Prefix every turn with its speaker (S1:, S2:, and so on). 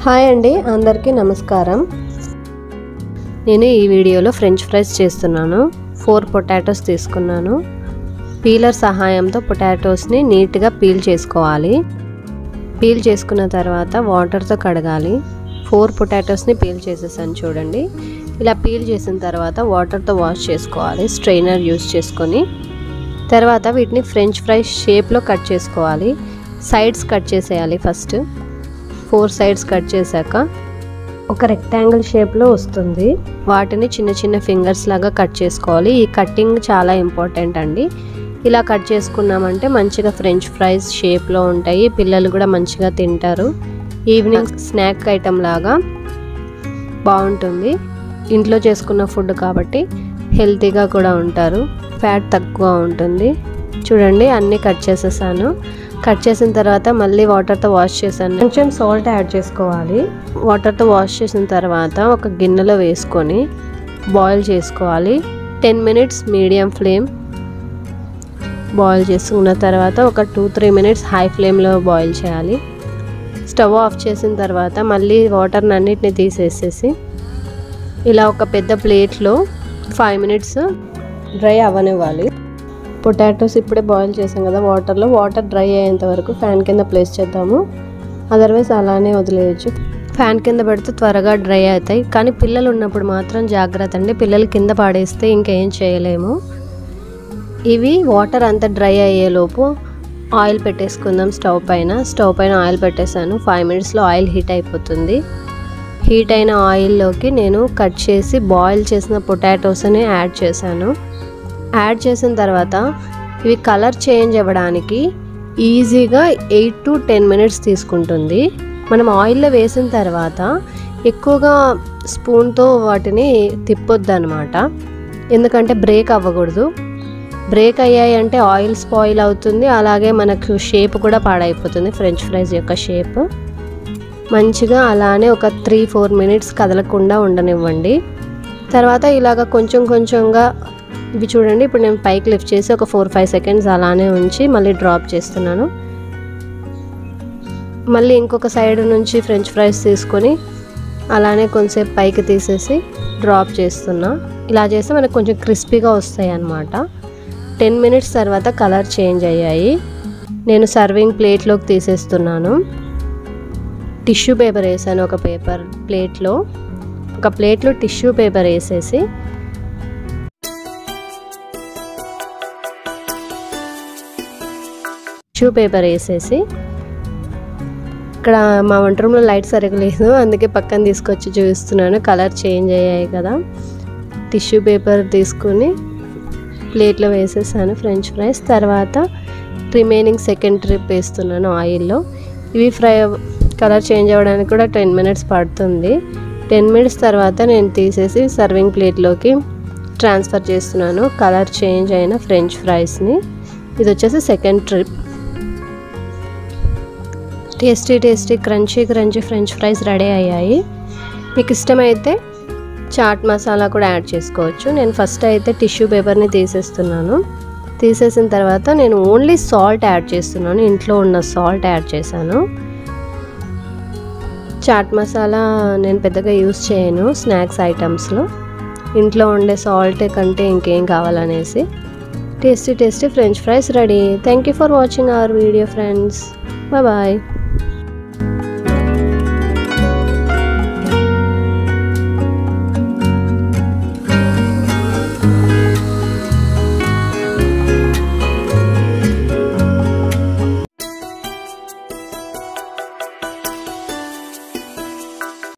S1: hi అండి అందరికీ నమస్కారం నేను ఈ వీడియోలో ఫ్రెంచ్ ఫ్రైస్ చేస్తున్నాను ఫోర్ పొటాటోస్ తీసుకున్నాను పీలర్ సహాయంతో పొటాటోస్ని నీట్గా పీల్ చేసుకోవాలి పీల్ చేసుకున్న తర్వాత వాటర్తో కడగాలి ఫోర్ పొటాటోస్ని పీల్ చేసేసాను చూడండి ఇలా పీల్ చేసిన తర్వాత వాటర్తో వాష్ చేసుకోవాలి స్ట్రైనర్ యూస్ చేసుకొని తర్వాత వీటిని ఫ్రెంచ్ ఫ్రైస్ షేప్లో కట్ చేసుకోవాలి సైడ్స్ కట్ చేసేయాలి ఫస్ట్ ఫోర్ సైడ్స్ కట్ చేశాక ఒక రెక్టాంగిల్ షేప్లో వస్తుంది వాటిని చిన్న చిన్న ఫింగర్స్ లాగా కట్ చేసుకోవాలి ఈ కట్టింగ్ చాలా ఇంపార్టెంట్ అండి ఇలా కట్ చేసుకున్నామంటే మంచిగా ఫ్రెంచ్ ఫ్రైస్ షేప్లో ఉంటాయి పిల్లలు కూడా మంచిగా తింటారు ఈవినింగ్ స్నాక్ ఐటెం లాగా బాగుంటుంది ఇంట్లో చేసుకున్న ఫుడ్ కాబట్టి హెల్తీగా కూడా ఉంటారు ఫ్యాట్ తక్కువ ఉంటుంది చూడండి అన్నీ కట్ చేసేసాను కట్ చేసిన తర్వాత మళ్ళీ వాటర్తో వాష్ చేశాను కొంచెం సాల్ట్ యాడ్ చేసుకోవాలి వాటర్తో వాష్ చేసిన తర్వాత ఒక గిన్నెలో వేసుకొని బాయిల్ చేసుకోవాలి ten minutes medium flame boil చేసుకున్న తర్వాత ఒక టూ త్రీ మినిట్స్ హై ఫ్లేమ్లో బాయిల్ చేయాలి స్టవ్ ఆఫ్ చేసిన తర్వాత మళ్ళీ వాటర్ని అన్నిటిని తీసేసేసి ఇలా ఒక పెద్ద ప్లేట్లో ఫైవ్ మినిట్స్ డ్రై అవ్వనివ్వాలి పొటాటోస్ ఇప్పుడే బాయిల్ చేసాం కదా వాటర్లో వాటర్ డ్రై అయ్యేంత వరకు ఫ్యాన్ కింద ప్లేస్ చేద్దాము అదర్వైజ్ అలానే వదిలేయచ్చు ఫ్యాన్ కింద పెడితే త్వరగా డ్రై అవుతాయి కానీ పిల్లలు ఉన్నప్పుడు మాత్రం జాగ్రత్త అండి పిల్లలు కింద పాడేస్తే ఇంకేం చేయలేము ఇవి వాటర్ అంతా డ్రై అయ్యేలోపు ఆయిల్ పెట్టేసుకుందాం స్టవ్ పైన స్టవ్ పైన ఆయిల్ పెట్టేశాను ఫైవ్ మినిట్స్లో ఆయిల్ హీట్ అయిపోతుంది హీట్ అయిన ఆయిల్లోకి నేను కట్ చేసి బాయిల్ చేసిన పొటాటోస్ని యాడ్ చేశాను యాడ్ చేసిన తర్వాత ఇవి కలర్ చేంజ్ అవ్వడానికి ఈజీగా ఎయిట్ టు టెన్ మినిట్స్ తీసుకుంటుంది మనం ఆయిల్లో వేసిన తర్వాత ఎక్కువగా స్పూన్తో వాటిని తిప్పొద్దు అనమాట ఎందుకంటే బ్రేక్ అవ్వకూడదు బ్రేక్ అయ్యాయి అంటే ఆయిల్ స్పాయిల్ అవుతుంది అలాగే మనకు షేప్ కూడా పాడైపోతుంది ఫ్రెంచ్ ఫ్రైస్ యొక్క షేప్ మంచిగా అలానే ఒక త్రీ ఫోర్ మినిట్స్ కదలకుండా ఉండనివ్వండి తర్వాత ఇలాగ కొంచెం కొంచెంగా ఇవి చూడండి ఇప్పుడు నేను పైకి లిఫ్ట్ చేసి ఒక ఫోర్ ఫైవ్ సెకండ్స్ అలానే ఉంచి మళ్ళీ డ్రాప్ చేస్తున్నాను మళ్ళీ ఇంకొక సైడ్ నుంచి ఫ్రెంచ్ ఫ్రైస్ తీసుకొని అలానే కొంచెంసేపు పైకి తీసేసి డ్రాప్ చేస్తున్నా ఇలా చేస్తే మనకు కొంచెం క్రిస్పీగా వస్తాయి అన్నమాట టెన్ మినిట్స్ తర్వాత కలర్ చేంజ్ అయ్యాయి నేను సర్వింగ్ ప్లేట్లోకి తీసేస్తున్నాను టిష్యూ పేపర్ వేసాను ఒక పేపర్ ప్లేట్లో ఒక ప్లేట్లో టిష్యూ పేపర్ వేసేసి టిష్యూ పేపర్ వేసేసి ఇక్కడ మా వంట రూమ్లో లైట్ సరిగా లేదు అందుకే పక్కన తీసుకొచ్చి చూపిస్తున్నాను కలర్ చేంజ్ అయ్యాయి కదా టిష్యూ పేపర్ తీసుకుని ప్లేట్లో వేసేసాను ఫ్రెంచ్ ఫ్రైస్ తర్వాత రిమైనింగ్ సెకండ్ ట్రిప్ వేస్తున్నాను ఆయిల్లో ఇవి ఫ్రై కలర్ చేంజ్ అవ్వడానికి కూడా టెన్ మినిట్స్ పడుతుంది టెన్ మినిట్స్ తర్వాత నేను తీసేసి సర్వింగ్ ప్లేట్లోకి ట్రాన్స్ఫర్ చేస్తున్నాను కలర్ చేంజ్ అయిన ఫ్రెంచ్ ఫ్రైస్ని ఇది వచ్చేసి second trip tasty tasty crunchy crunchy French fries ready అయ్యాయి మీకు ఇష్టమైతే చాట్ మసాలా కూడా యాడ్ చేసుకోవచ్చు నేను ఫస్ట్ అయితే టిష్యూ పేపర్ని తీసేస్తున్నాను తీసేసిన తర్వాత నేను ఓన్లీ సాల్ట్ యాడ్ చేస్తున్నాను ఇంట్లో ఉన్న సాల్ట్ యాడ్ చేశాను చాట్ మసాలా నేను పెద్దగా యూస్ చేయను స్నాక్స్ ఐటమ్స్లో ఇంట్లో ఉండే సాల్ట్ కంటే ఇంకేం కావాలనేసి tasty tasty French fries ready thank you for watching our video friends bye